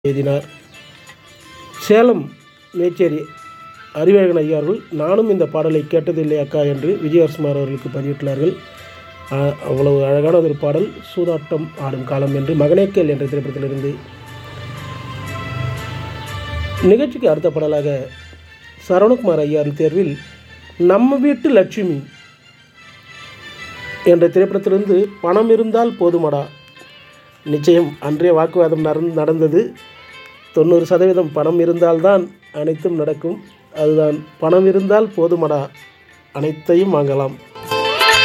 எழுதினார் சேலம் மேச்சேரி அறிவழகன் ஐயா அவர்கள் நானும் இந்த பாடலை கேட்டதில்லை அக்கா என்று விஜயகுமார் அவர்களுக்கு பதிவிட்டுள்ளார்கள் ஆ, அவ்வளவு அழகான ஒரு பாடல் சூதாட்டம் ஆடும் காலம் என்று மகனேக்கல் என்ற திரைப்படத்திலிருந்து நிகழ்ச்சிக்கு அடுத்த பாடலாக சரவணகுமார் ஐயாவின் தேர்வில் நம்ம வீட்டு லட்சுமி என்ற திரைப்படத்திலிருந்து பணம் இருந்தால் போதுமடா நிச்சயம் அன்றைய வாக்குவாதம் நடந் நடந்தது தொண்ணூறு சதவீதம் பணம் இருந்தால்தான் அனைத்தும் நடக்கும் அதுதான் பணம் இருந்தால் போதுமடா அனைத்தையும் வாங்கலாம்